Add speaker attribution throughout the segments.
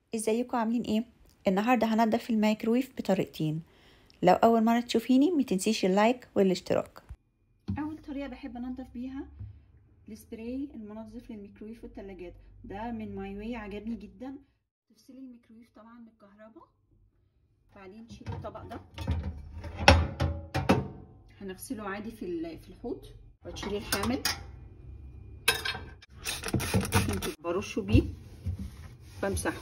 Speaker 1: ازيكم عاملين ايه النهارده هنضف الميكرويف بطريقتين لو اول مره تشوفيني متنسيش اللايك والاشتراك
Speaker 2: اول طريقه بحب انضف بيها السبراي المنظف للميكرويف والثلاجات ده من ماي واي عجبني جدا تفصلي الميكرويف طبعا بالكهرباء بعدين تشيلي الطبق ده هنغسله عادي في في الحوض وتشيلي الحامل برشه بيه بمسحه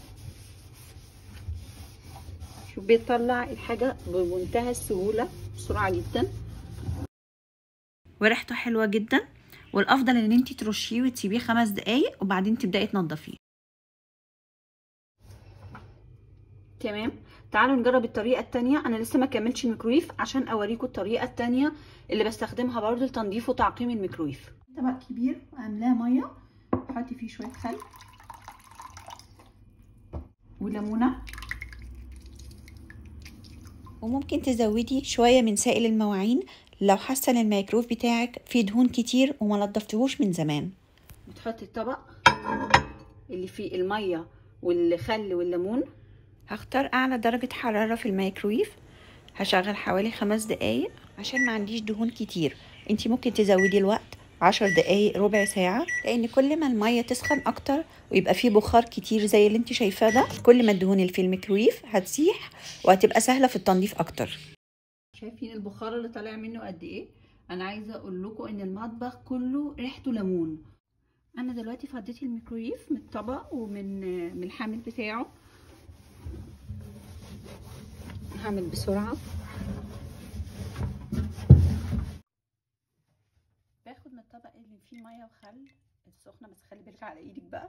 Speaker 2: شوف بيطلع الحاجة بمنتهى السهولة بسرعة جدا
Speaker 1: وريحته حلوة جدا والافضل ان انتي ترشيه وتسيبيه خمس دقايق وبعدين تبدأي تنضفيه
Speaker 2: تمام تعالوا نجرب الطريقة التانية انا لسه ما كملتش الميكرويف عشان اوريكم الطريقة التانية اللي بستخدمها برضو لتنظيف وتعقيم الميكرويف طبق كبير عاملاه مية حطي فيه شوية خل وليمونة
Speaker 1: وممكن تزودي شوية من سائل المواعين لو حاسة ان الميكروف بتاعك فيه دهون كتير وما نضفتهوش من زمان
Speaker 2: بتحطي الطبق اللي فيه المية والخل والليمون
Speaker 1: هختار اعلى درجة حرارة في الميكرويف هشغل حوالي خمس دقايق عشان ما عنديش دهون كتير انتي ممكن تزودي الوقت عشر دقايق ربع ساعة لأن كل ما المية تسخن أكتر ويبقى فيه بخار كتير زي اللي انت شايفاه ده كل ما الدهون اللي في الميكرويف هتسيح وهتبقى سهلة في التنظيف أكتر
Speaker 2: شايفين البخار اللي طالع منه قد إيه أنا عايزة أقول لكم إن المطبخ كله ريحته ليمون أنا دلوقتي فضيت الميكرويف من الطبق ومن من الحامل بتاعه هعمل بسرعة باخد من الطبق اللي فيه ميه وخل السخنه بس خلي بالك على ايدك بقى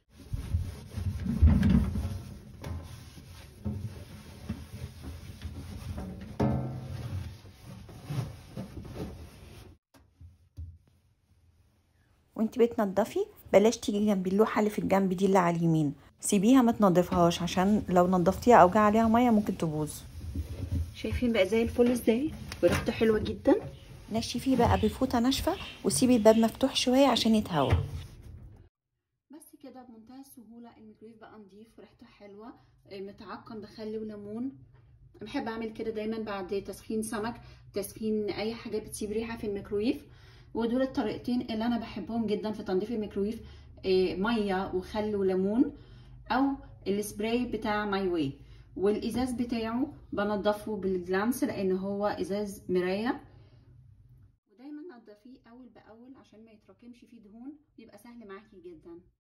Speaker 1: وانت بتنضفي بلاش تيجي جنب اللوحه اللي في الجنب دي اللي على اليمين سيبيها ما تنضفهاش عشان لو نضفتيها او جه عليها ميه ممكن تبوظ
Speaker 2: شايفين بقى زي الفل ازاي وريحته حلوه جدا
Speaker 1: نشفيه بقى بفوطه ناشفه وسيبي الباب مفتوح شويه عشان يتهوى
Speaker 2: بس كده بمنتهى السهوله الميكرويف بقى نضيف وريحته حلوه متعقم بخل وليمون بحب اعمل كده دايما بعد تسخين سمك تسخين اي حاجه بتسيب ريحه في الميكرويف ودول الطريقتين اللي انا بحبهم جدا في تنظيف الميكرويف ميه وخل وليمون او السبراي بتاع ماي واي والازاز بتاعه بنضفه بالجلانس لان هو ازاز مرايه ودايما نضفيه اول باول عشان ما يتراكمش فيه دهون يبقى سهل معاكي جدا